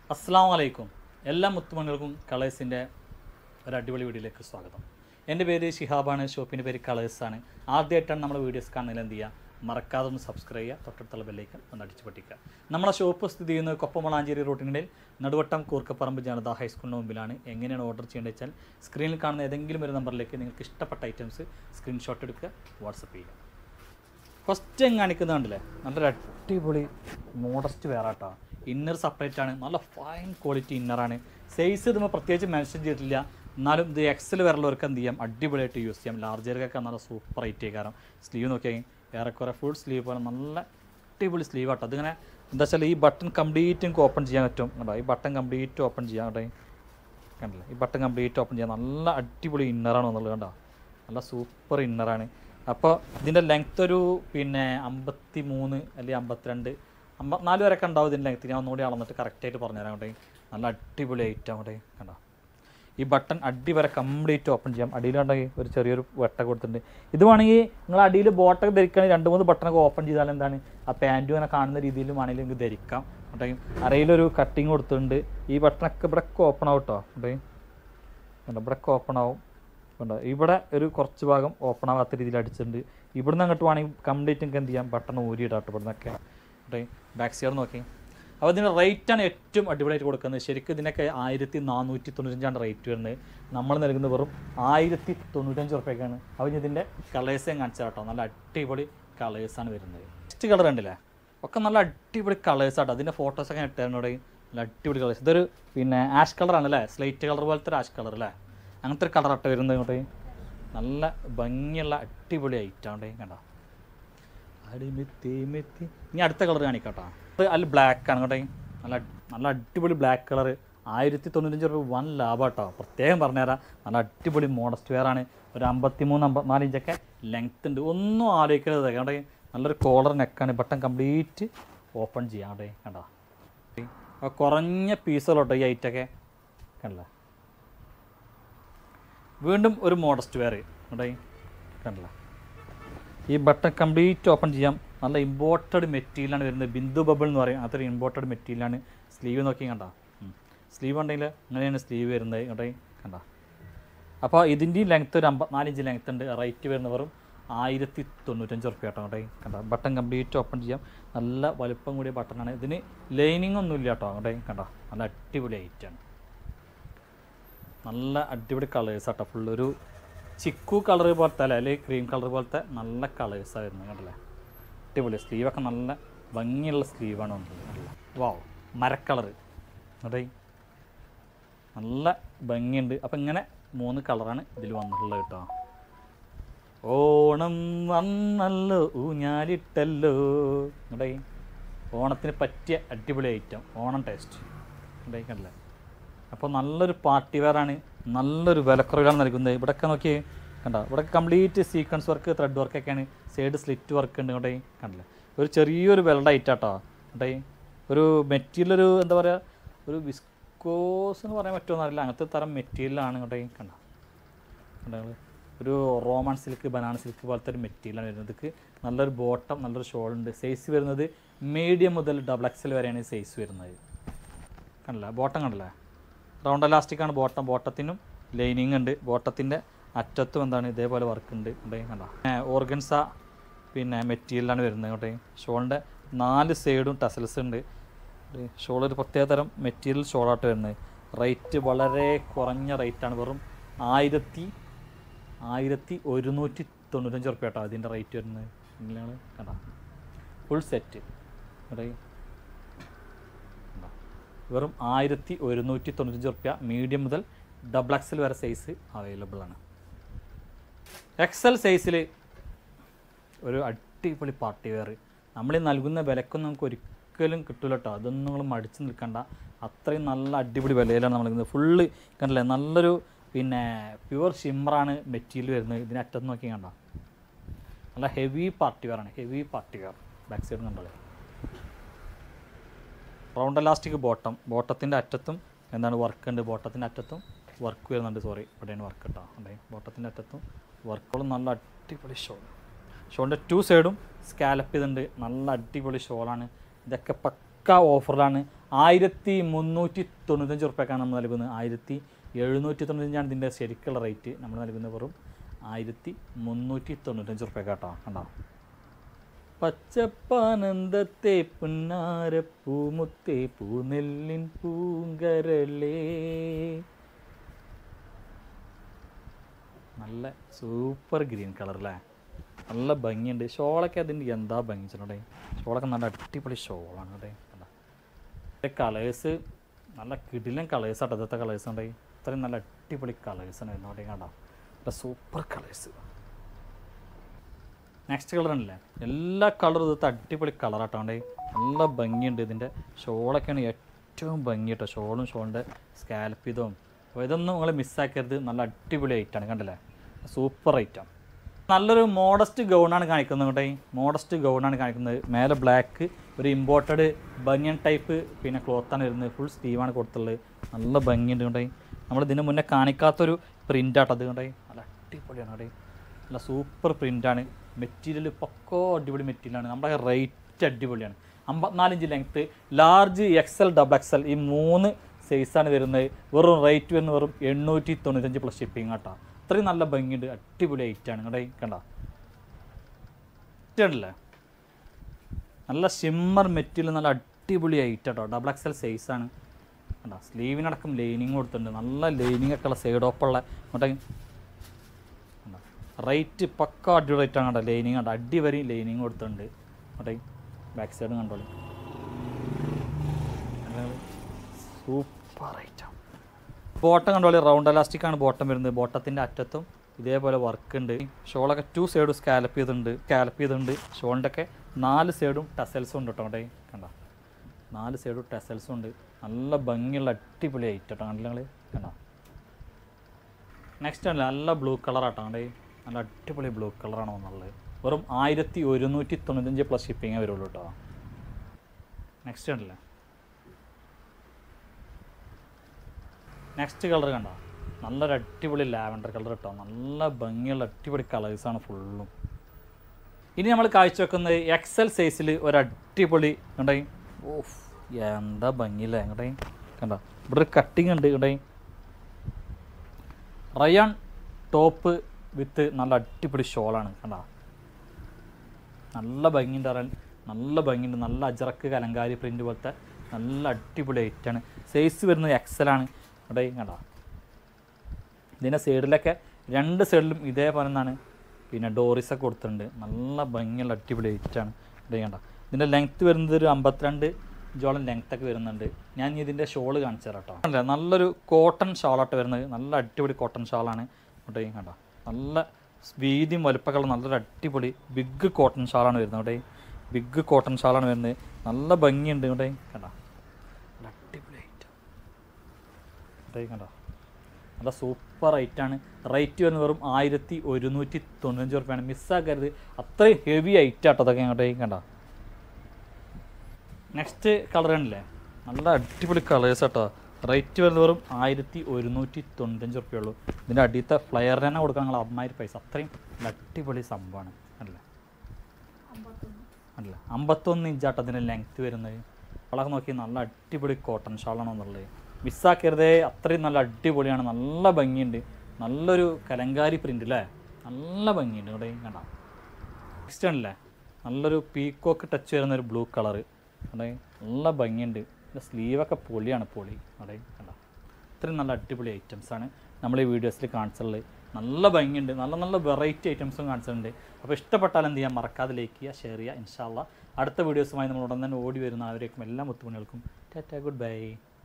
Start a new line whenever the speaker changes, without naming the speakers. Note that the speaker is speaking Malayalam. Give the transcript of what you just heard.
അസ്സാം വലൈക്കും എല്ലാ മുത്തുമണികൾക്കും കളേഴ്സിൻ്റെ ഒരു അടിപൊളി വീഡിയോയിലേക്ക് സ്വാഗതം എൻ്റെ പേര് ഷിഹാബാണ് ഷോപ്പിൻ്റെ പേര് കളേഴ്സാണ് ആദ്യമായിട്ടാണ് നമ്മുടെ വീഡിയോസ് കാണുന്നതിൽ എന്ത് ചെയ്യുക മറക്കാതെ ഒന്ന് സബ്സ്ക്രൈബ് ചെയ്യുക തൊട്ടടുത്തുള്ള ബെല്ലേക്ക് ഒന്ന് അടിച്ചു പൊട്ടിക്കുക നമ്മുടെ ഷോപ്പ് സ്ഥിതി ചെയ്യുന്നത് കൊപ്പമളാഞ്ചേരി റൂട്ടിനിടയിൽ നടുവട്ടം കൂർക്കപ്പറമ്പ് ജനത ഹൈസ്കൂളിന് മുമ്പിലാണ് എങ്ങനെയാണ് ഓർഡർ ചെയ്യേണ്ടത് വെച്ചാൽ സ്ക്രീനിൽ കാണുന്ന ഏതെങ്കിലും ഒരു നമ്പറിലേക്ക് നിങ്ങൾക്ക് ഇഷ്ടപ്പെട്ട ഐറ്റംസ് സ്ക്രീൻഷോട്ട് എടുക്കുക വാട്സപ്പ് ചെയ്യുക ഫസ്റ്റ് ഞാൻ കാണിക്കുന്നത് കണ്ടില്ലേ നല്ലൊരു അടിപൊളി മോഡസ്റ്റ് വേറാട്ടോ ഇന്നർ സെപ്പറേറ്റ് ആണ് നല്ല ഫൈൻ ക്വാളിറ്റി ഇന്നറാണ് സൈസ് ഇതുമ്പോൾ പ്രത്യേകിച്ച് മെൻഷൻ ചെയ്തിട്ടില്ല എന്നാലും ഇത് എക്സൽ വരലുള്ളവർക്ക് എന്ത് ചെയ്യാം അടിപൊളിയായിട്ട് യൂസ് ചെയ്യാം ലാർജർക്കൊക്കെ നല്ല സൂപ്പർ ആയിട്ട് കാരണം സ്ലീവ് നോക്കിയാൽ ഏറെക്കുറെ ഫുൾ സ്ലീവ് പോലെ നല്ല അടിപൊളി സ്ലീവ് ആട്ടോ അതിങ്ങനെ എന്താ വെച്ചാൽ ഈ ബട്ടൺ കംപ്ലീറ്റ് നമുക്ക് ഓപ്പൺ ചെയ്യാൻ പറ്റും കേട്ടോ ഈ ബട്ടൺ കംപ്ലീറ്റ് ഓപ്പൺ ചെയ്യാം കേട്ടോ കണ്ടില്ലേ ഈ ബട്ടൺ കംപ്ലീറ്റ് ഓപ്പൺ ചെയ്യാം നല്ല അടിപൊളി ഇന്നറാണ് എന്നുള്ളത് കണ്ടോ നല്ല സൂപ്പർ ഇന്നറാണ് അപ്പോൾ ഇതിൻ്റെ ലെങ്ത് ഒരു പിന്നെ അമ്പത്തി മൂന്ന് അല്ലെങ്കിൽ അമ്പത്തിരണ്ട് അമ്പത്തിനാല് വരെയൊക്കെ ഉണ്ടാവും ഇതിൻ്റെ ലെങ്ത് ഞാൻ ഒന്നുകൂടി അളന്നിട്ട് കറക്റ്റായിട്ട് പറഞ്ഞുതരാം അങ്ങോട്ടേ നല്ല അടിപൊളി ഐറ്റം അങ്ങോട്ടേ കണ്ടോ ഈ ബട്ടൺ അടി വരെ കംപ്ലീറ്റ് ഓപ്പൺ ചെയ്യാം അടിയിലുണ്ടെങ്കിൽ ഒരു ചെറിയൊരു വെട്ടം കൊടുത്തിട്ടുണ്ട് ഇത് വേണമെങ്കിൽ നിങ്ങൾ അടിയിൽ ബോട്ടൊക്കെ ധരിക്കുകയാണെങ്കിൽ രണ്ട് മൂന്ന് ബട്ടണൊക്കെ ഓപ്പൺ ചെയ്താൽ എന്താണ് ആ പാൻറ്റും അങ്ങനെ കാണുന്ന രീതിയിൽ വേണമെങ്കിൽ നിങ്ങൾക്ക് ധരിക്കാം കേട്ടോ അരയിലൊരു കട്ടിങ് കൊടുത്തിട്ടുണ്ട് ഈ ബട്ടണൊക്കെ ഇവിടെ ഓപ്പൺ ആവും കേട്ടോ കേട്ടോ കണ്ടോ ഇവിടെ ഓപ്പൺ ആവും കണ്ടോ ഇവിടെ ഒരു കുറച്ച് ഭാഗം ഓപ്പൺ ആവാത്ത രീതിയിൽ അടിച്ചിട്ടുണ്ട് ഇവിടുന്ന് അങ്ങോട്ട് വേണമെങ്കിൽ കംപ്ലീറ്റ് നിങ്ങൾക്ക് എന്ത് ചെയ്യാം ബട്ടൺ ഊരിയിടാം കേട്ടോ ഇവിടുന്നൊക്കെ കേട്ടോ ബാക്ക് സൈഡ് നോക്കി അപ്പോൾ ഇതിൻ്റെ റേറ്റാണ് ഏറ്റവും അടിപൊളിയായിട്ട് കൊടുക്കുന്നത് ശരിക്കും ഇതിനൊക്കെ ആയിരത്തി നാനൂറ്റി തൊണ്ണൂറ്റഞ്ചാണ് റേറ്റ് വരുന്നത് നമ്മൾ നൽകുന്നത് വെറും ആയിരത്തി തൊണ്ണൂറ്റഞ്ച് ഉറുപ്പ്യക്കാണ് അപ്പോൾ ഇനി ഇതിൻ്റെ കളേഴ്സ് ഞാൻ കാണിച്ചാൽ കേട്ടോ നല്ല അടിപൊളി കളേഴ്സാണ് വരുന്നത് നെക്സ്റ്റ് കളർ ഉണ്ടല്ലേ ഒക്കെ നല്ല അടിപൊളി കളേഴ്സ് ആട്ടോ അതിൻ്റെ ഫോട്ടോസൊക്കെ ഇട്ടതിനോട് നല്ല അടിപൊളി കളേഴ്സ് ഇതൊരു പിന്നെ ആഷ് കളറാണ് അല്ലേ സ്ലേറ്റ് കളർ പോലത്തെ ഒരു ആഷ് കളർ അല്ലേ അങ്ങനത്തെ ഒരു കളർ ആട്ടോ വരുന്നത് ഇങ്ങോട്ട് നല്ല ഭംഗിയുള്ള അടിപൊളി ഐറ്റാണ്ടേ കണ്ടോ അടിമെത്തി മെത്തി ഇനി അടുത്ത കളർ കാണിക്കാട്ടോ ഇത് അല്ല ബ്ലാക്ക് ആണ് കേട്ടോ നല്ല നല്ല അടിപൊളി ബ്ലാക്ക് കളർ ആയിരത്തി തൊണ്ണൂറ്റഞ്ച് രൂപ വൻ ലാഭം കേട്ടോ പ്രത്യേകം പറഞ്ഞുതരാം നല്ല അടിപൊളി മോഡസ്റ്റ് വെയർ ആണ് ഒരു അമ്പത്തി മൂന്ന് അമ്പത്തിനാല് ഇഞ്ചൊക്കെ ലെങ്ത് ഉണ്ട് ഒന്നും ആലോചിക്കരുത് കേട്ടോ നല്ലൊരു കോളർ നെക്കാണ് ബട്ടൺ കംപ്ലീറ്റ് ഓപ്പൺ ചെയ്യാം കേട്ടോ കണ്ടോ ആ കുറഞ്ഞ പീസുകളോട്ടോ ഈ ഐറ്റൊക്കെ കണ്ടല്ലേ വീണ്ടും ഒരു മോഡസ്റ്റ് വെയർ കേട്ടോ കണ്ടല്ലേ ഈ ബട്ടൺ കംപ്ലീറ്റ് ഓപ്പൺ ചെയ്യാം നല്ല ഇമ്പോർട്ടഡ് മെറ്റീരിയലാണ് വരുന്നത് ബിന്ദു ബബിൾ എന്ന് പറയും അതൊരു ഇമ്പോർട്ടഡ് മെറ്റീരിയലാണ് സ്ലീവ് നോക്കി കണ്ട സ്ലീവ് ഉണ്ടെങ്കിൽ അങ്ങനെയാണ് സ്ലീവ് വരുന്നത് കേട്ടോ കണ്ട അപ്പോൾ ഇതിൻ്റെയും ലെങ്ത്ത് ഒരു അമ്പത്തിനാല് ഇഞ്ച് ലെങ്ത്ത് ഉണ്ട് റേറ്റ് വരുന്ന വെറും ആയിരത്തി തൊണ്ണൂറ്റഞ്ച് റുപ്യ കേട്ടോ കേട്ടോ കണ്ട ബട്ടൺ കംപ്ലീറ്റ് ഓപ്പൺ ചെയ്യാം നല്ല വലുപ്പം കൂടിയ ബട്ടണാണ് ഇതിന് ലൈനിങ് ഒന്നും ഇല്ല കേട്ടോ കേട്ടോ കണ്ട നല്ല അടിപൊളി ഐറ്റാണ് നല്ല അടിപൊളി കളേഴ്സ് ആട്ടോ ഫുൾ ഒരു ചിക്കു കളർ പോലത്തെ അല്ലേ അല്ലെങ്കിൽ ക്രീം കളർ പോലത്തെ നല്ല കളേഴ്സാണ് വരുന്നത് കണ്ടല്ലേ അടിപൊളി സ്ലീവൊക്കെ നല്ല ഭംഗിയുള്ള സ്ലീവാണ് വന്നത് കണ്ടല്ലേ വാവ് മരക്കളർ അതെ നല്ല ഭംഗിയുണ്ട് അപ്പം ഇങ്ങനെ മൂന്ന് കളറാണ് ഇതിൽ വന്നിട്ടുള്ളത് കേട്ടോ ഓണം വന്നല്ലോ ഊഞ്ഞാലിട്ടല്ലോ ഇവിടെ ഓണത്തിന് പറ്റിയ അടിപൊളി ഐറ്റം ഓണം ടേസ്റ്റ് ഇവിടെ കണ്ടല്ലേ അപ്പോൾ നല്ലൊരു പാർട്ടി വെയറാണ് നല്ലൊരു വിലക്കുറവിലാണ് നൽകുന്നത് ഇവിടെയൊക്കെ നോക്കി കണ്ടോ ഇവിടെ കംപ്ലീറ്റ് സീക്വൻസ് വർക്ക് ത്രെഡ് വർക്കൊക്കെയാണ് സൈഡ് സ്ലിറ്റ് വർക്ക് ഉണ്ട് ഇങ്ങോട്ടേ കണ്ടില്ലേ ഒരു ചെറിയൊരു വെൽഡ് ഐറ്റാട്ടോ ഇങ്ങോട്ടേ ഒരു മെറ്റീരിയൽ ഒരു എന്താ പറയുക ഒരു വിസ്കോസ് എന്ന് പറയാൻ പറ്റുമോ എന്നറിയില്ല അങ്ങനത്തെ തരം മെറ്റീരിയലാണ് ഇങ്ങോട്ടേ കണ്ടോ കണ്ടോ ഒരു റോമൻ സിൽക്ക് ബനാന സിൽക്ക് പോലത്തെ ഒരു മെറ്റീരിയലാണ് വരുന്നത് ഇതിക്ക് നല്ലൊരു ബോട്ടം നല്ലൊരു ഷോൾ ഉണ്ട് സൈസ് വരുന്നത് മീഡിയം മുതൽ ഡബിൾ എക്സൽ വരെയാണ് സൈസ് വരുന്നത് കണ്ടില്ല ബോട്ടം കണ്ടില്ലേ റൗണ്ട് എലാസ്റ്റിക് ആണ് ബോട്ടം ബോട്ടത്തിനും ലൈനിങ് ഉണ്ട് ബോട്ടത്തിൻ്റെ അറ്റത്തും എന്താണ് ഇതേപോലെ വർക്ക് ഉണ്ട് ഉണ്ടേ കണ്ട ഓർഗൻസ പിന്നെ മെറ്റീരിയലാണ് വരുന്നത് ഇങ്ങോട്ടേ ഷോളിൻ്റെ നാല് സൈഡും ടസൽസ് ഉണ്ട് ഷോൾ ഒരു പ്രത്യേക തരം മെറ്റീരിയൽ ഷോളായിട്ട് വരുന്നത് റേറ്റ് വളരെ കുറഞ്ഞ റേറ്റാണ് വെറും ആയിരത്തി ആയിരത്തി ഒരുന്നൂറ്റി തൊണ്ണൂറ്റഞ്ച് ഉറുപ്പ്യ കേട്ടോ അതിൻ്റെ റേറ്റ് വരുന്നത് നിങ്ങൾ കണ്ട ഫുൾ സെറ്റ് ഇവിടെ വെറും ആയിരത്തി ഒരുന്നൂറ്റി തൊണ്ണൂറ്റഞ്ച് റുപ്യ മീഡിയം മുതൽ ഡബിൾ എക്സൽ വരെ സൈസ് അവൈലബിൾ ആണ് എക്സൽ സൈസിൽ ഒരു അടിപൊളി പാർട്ടി വെയർ നമ്മൾ ഈ നൽകുന്ന വിലക്കൊന്നും നമുക്ക് ഒരിക്കലും കിട്ടില്ല കേട്ടോ അതൊന്നും നിങ്ങൾ മടിച്ച് നിൽക്കണ്ട അത്രയും നല്ല അടിപൊളി വിലയിലാണ് നമ്മൾ നൽകുന്നത് ഫുള്ള് കണ്ടില്ലേ നല്ലൊരു പിന്നെ പ്യുവർ ഷിമ്മറാണ് മെറ്റീരിയൽ വരുന്നത് ഇതിന് അറ്റത്ത് നോക്കി കണ്ട നല്ല ഹെവി പാർട്ടി വെയറാണ് heavy party wear back side കണ്ടല്ലേ റൗണ്ട് എലാസ്റ്റിക് ബോട്ടം ബോട്ടത്തിൻ്റെ അറ്റത്തും എന്താണ് വർക്ക് ഉണ്ട് ബോട്ടത്തിൻ്റെ അറ്റത്തും വർക്ക് വരുന്നുണ്ട് സോറി ഇവിടെയാണ് വർക്ക് കേട്ടോ അതെ ബോട്ടത്തിൻ്റെ അറ്റത്തും വർക്കുകളും നല്ല അടിപൊളി ഷോൾ ഷോളിൻ്റെ ടു സൈഡും സ്കാലപ്പ് ചെയ്തിട്ടുണ്ട് നല്ല അടിപൊളി ഷോളാണ് ഇതൊക്കെ പക്ക ഓഫറിലാണ് ആയിരത്തി മുന്നൂറ്റി തൊണ്ണൂറ്റഞ്ച് ഉറുപ്പ്യക്കാണ് നമ്മൾ നൽകുന്നത് ആയിരത്തി എഴുന്നൂറ്റി തൊണ്ണൂറ്റഞ്ചാണ് ഇതിൻ്റെ ശരിക്കുള്ള റേറ്റ് നമ്മൾ നൽകുന്ന വെറും ആയിരത്തി മുന്നൂറ്റി തൊണ്ണൂറ്റഞ്ച് ഉറുപ്പ്യക്കാട്ടോ കണ്ടോ പച്ചപ്പാനന്ദത്തെ പുന്നാരപ്പൂമുത്തേ പൂനെല്ലിൻ പൂങ്കരളേ നല്ല സൂപ്പർ ഗ്രീൻ കളർ അല്ലേ നല്ല ഭംഗിയുണ്ട് ഷോളൊക്കെ അതിൻ്റെ എന്താ ഭംഗി വെച്ചിട്ടുണ്ടേ ഷോളൊക്കെ നല്ല അടിപൊളി ഷോളാണ് കേട്ടോ കണ്ടോ കളേഴ്സ് നല്ല കിടിലൻ കളേഴ്സ് ആട്ടോ ഇതത്തെ കളേഴ്സ് ഉണ്ട് ഇത്രയും നല്ല അടിപൊളി കളേഴ്സാണ് വരുന്നോട്ടെ കണ്ടോ നല്ല സൂപ്പർ കളേഴ്സ് നെക്സ്റ്റ് കളർ ഉണ്ടല്ലേ എല്ലാ കളറും ഇതത്തെ അടിപൊളി കളറാട്ടോണ്ടേ നല്ല ഭംഗിയുണ്ട് ഇതിൻ്റെ ഷോളൊക്കെയാണ് ഏറ്റവും ഭംഗി കേട്ടോ ഷോളും ഷോളിൻ്റെ സ്കാൽപ്പ് ഇതും അപ്പോൾ ഇതൊന്നും നിങ്ങൾ മിസ്സാക്കരുത് നല്ല അടിപൊളി ഐറ്റാണ് കണ്ടില്ലേ സൂപ്പർ ഐറ്റം നല്ലൊരു മോഡസ്റ്റ് ഗൗണാണ് കാണിക്കുന്നത് കേട്ടോ ഈ മോഡസ്റ്റ് ഗൗണാണ് കാണിക്കുന്നത് മേലെ ബ്ലാക്ക് ഒരു ഇമ്പോർട്ടഡ് ബനിയൻ ടൈപ്പ് പിന്നെ ക്ലോത്താണ് വരുന്നത് ഫുൾ സ്റ്റീവാണ് കൊടുത്തുള്ളത് നല്ല ഭംഗിയുണ്ട് കേട്ടോ നമ്മൾ ഇതിന് മുന്നേ കാണിക്കാത്തൊരു പ്രിൻ്റാട്ടോ അത് കേട്ടോ നല്ല അടിപൊളിയാണ് കേട്ടോ നല്ല സൂപ്പർ പ്രിൻ്റാണ് മെറ്റീരിയൽ പക്കോ അടിപൊളി മെറ്റീരിയലാണ് നമ്മുടെ റേറ്റ് അടിപൊളിയാണ് അമ്പത്തിനാലിഞ്ച് length large XL double XL ഈ മൂന്ന് സൈസാണ് വരുന്നത് വെറും റേറ്റ് വരുന്നത് വെറും എണ്ണൂറ്റി തൊണ്ണൂറ്റഞ്ച് പ്ലസ് ഷിപ്പിംഗ് കേട്ടോ അത്രയും നല്ല ഭംഗിയുണ്ട് അടിപൊളി ഐറ്റാണ് കേട്ടോ കണ്ട ഇഷ്ടമല്ലേ നല്ല ഷിമ്മർ മെറ്റീരിയൽ നല്ല അടിപൊളി ഐറ്റ് കേട്ടോ ഡബിൾ എക്സൽ സൈസാണ് കണ്ടോ സ്ലീവിനടക്കം ലൈനിങ് കൊടുത്തിട്ടുണ്ട് നല്ല ലൈനിങ് ഒക്കെ ഉള്ള സൈഡ് ഓപ്പുള്ള അങ്ങോട്ടേ റേറ്റ് പക്ക അടിപൊളി റേറ്റാണ് കണ്ടോ ലൈനിങ് കണ്ടോ അടി വരെയും ലൈനിങ് കൊടുത്തിട്ടുണ്ട് അങ്ങോട്ടേ ബാക്ക് സൈഡും കണ്ടോളി സൂപ്പർ ഐറ്റം ബോട്ടം കണ്ടോളി റൗണ്ട് എലാസ്റ്റിക് ആണ് ബോട്ടം വരുന്നത് ബോട്ടത്തിൻ്റെ അറ്റത്തും ഇതേപോലെ വർക്ക് ഉണ്ട് ഷോളൊക്കെ ടു സൈഡും സ്കാലപ്പ് ചെയ്തിട്ടുണ്ട് സ്കാലപ്പ് ചെയ്തിട്ടുണ്ട് ഷോളിൻ്റെ ഒക്കെ നാല് സൈഡും ടസൽസും ഉണ്ട് കേട്ടോ അവിടെ കണ്ട നാല് സൈഡും ടസൽസും ഉണ്ട് നല്ല ഭംഗിയുള്ള അടിപൊളി ഐറ്റം കേട്ടോ കണ്ടില്ല നിങ്ങൾ കണ്ടോ നെക്സ്റ്റ് ആണ് നല്ല ബ്ലൂ കളറാട്ടോ അവിടെ നല്ല അടിപൊളി ബ്ലൂ കളറാണ് വന്നുള്ളത് വെറും ആയിരത്തി ഒരുന്നൂറ്റി തൊണ്ണൂറ്റഞ്ച് പ്ലസ് ഷിപ്പിങ്ങേ വരുള്ളൂ കേട്ടോ നെക്സ്റ്റ് ഉണ്ടല്ലേ നെക്സ്റ്റ് കളർ കണ്ടോ നല്ലൊരു അടിപൊളി ലാവൻഡർ കളർ കേട്ടോ നല്ല ഭംഗിയുള്ള അടിപൊളി കളേഴ്സാണ് ഫുള്ളും ഇനി നമ്മൾ കാഴ്ചവെക്കുന്നത് എക്സൽ സൈസിൽ ഒരു അടിപൊളി കണ്ടേ ഓഫ് എന്താ ഭംഗിയില്ലേ കണ്ടേ കണ്ടോ ഇവിടെ ഒരു കട്ടിങ് ഉണ്ട് കണ്ടേ റയാൻ ടോപ്പ് വിത്ത് നല്ല അടിപൊളി ഷോളാണ് കണ്ടോ നല്ല ഭംഗിയുണ്ട് അറിയാൻ നല്ല ഭംഗിയുണ്ട് നല്ല അജറക്ക് കലങ്കാരി പ്രിൻ്റ് പോലത്തെ നല്ല അടിപൊളി ഐറ്റാണ് സൈസ് വരുന്നത് എക്സലാണ് അവിടെ കണ്ടോ ഇതിൻ്റെ സൈഡിലൊക്കെ രണ്ട് സൈഡിലും ഇതേപോലെ തന്നെയാണ് പിന്നെ ഡോറിസൊക്കെ കൊടുത്തിട്ടുണ്ട് നല്ല ഭംഗിയുള്ള അടിപൊളി ഐറ്റാണ് ഇവിടെ കണ്ടോ ഇതിൻ്റെ ലെങ്ത്ത് വരുന്നത് ഒരു അമ്പത്തിരണ്ട് ജോളം ലെങ്ത് ഒക്കെ വരുന്നുണ്ട് ഞാൻ ഇനി ഇതിൻ്റെ ഷോള് കാണിച്ചു തരാം കേട്ടോ അല്ല നല്ലൊരു കോട്ടൺ ഷാളായിട്ട് വരുന്നത് നല്ല അടിപൊളി കോട്ടൺ ഷാളാണ് ഇവിടെ കണ്ടോ നല്ല വീതിയും വലുപ്പമുള്ള നല്ലൊരു അടിപൊളി ബിഗ് കോട്ടൺ ഷാളാണ് വരുന്നത് ഇവിടെ ബിഗ് കോട്ടൺ ഷാളാണ് വരുന്നത് നല്ല ഭംഗിയുണ്ട് ഇവിടെ കണ്ടോ നല്ല അടിപൊളി ഐറ്റം ഇവിടെ കണ്ടോ നല്ല സൂപ്പർ ഐറ്റാണ് റേറ്റ് വരുന്നത് വെറും ആയിരത്തി ഒരുന്നൂറ്റി തൊണ്ണൂറ്റഞ്ച് റുപ്യാണ് മിസ്സാക്കരുത് അത്രയും ഹെവി ഐറ്റാട്ടോ അതൊക്കെ ഇങ്ങോട്ടേക്ക് കണ്ടോ നെക്സ്റ്റ് കളർ കണ്ടില്ലേ നല്ല അടിപൊളി കളേഴ്സ് കേട്ടോ റേറ്റ് വരുന്നത് വെറും ആയിരത്തി ഒരുന്നൂറ്റി തൊണ്ണൂറ്റഞ്ച് റുപ്യ ഉള്ളൂ ഇതിൻ്റെ അടിയത്തെ ഫ്ലയർ തന്നെ കൊടുക്കാൻ നിങ്ങൾ അമ്മായിരം പൈസ അത്രയും നല്ല അടിപൊളി സംഭവമാണ് അല്ലേ അല്ല അമ്പത്തൊന്ന് ഇഞ്ചാട്ടോ അതിൻ്റെ ലെങ്ത്ത് വരുന്നത് വളക്കെ നോക്കി നല്ല അടിപൊളി കോട്ടൺ ഷാളാണോ എന്നുള്ളത് മിസ്സാക്കരുതേ അത്രയും നല്ല അടിപൊളിയാണ് നല്ല ഭംഗിയുണ്ട് നല്ലൊരു കലങ്കാരി പ്രിൻ്റ് അല്ലേ നല്ല ഭംഗിയുണ്ട് ഇവിടെ കണ്ട നെക്സ്റ്റ് ആണല്ലേ നല്ലൊരു പീക്കോക്ക് ടച്ച് വരുന്ന ഒരു ബ്ലൂ കളറ് അവിടെ നല്ല ഭംഗിയുണ്ട് ഇതിൻ്റെ സ്ലീവൊക്കെ പൊളിയാണ് പൊളി അവിടെ കണ്ട ഇത്രയും നല്ല അടിപൊളി ഐറ്റംസാണ് നമ്മൾ ഈ വീഡിയോസിൽ കാണിച്ചുള്ളത് നല്ല ഭംഗിയുണ്ട് നല്ല നല്ല വെറൈറ്റി ഐറ്റംസും കാണിച്ചിട്ടുണ്ട് അപ്പോൾ ഇഷ്ടപ്പെട്ടാൽ എന്ത് ചെയ്യാം മറക്കാതെ ലൈക്ക് ചെയ്യുക ഷെയർ ചെയ്യുക ഇൻഷാല്ല അടുത്ത വീഡിയോസുമായി നമ്മൾ ഉടൻ തന്നെ ഓടി വരുന്ന ആവരേക്കും എല്ലാ മുത്തുമണികൾക്കും ടാറ്റ ഗുഡ് ബൈ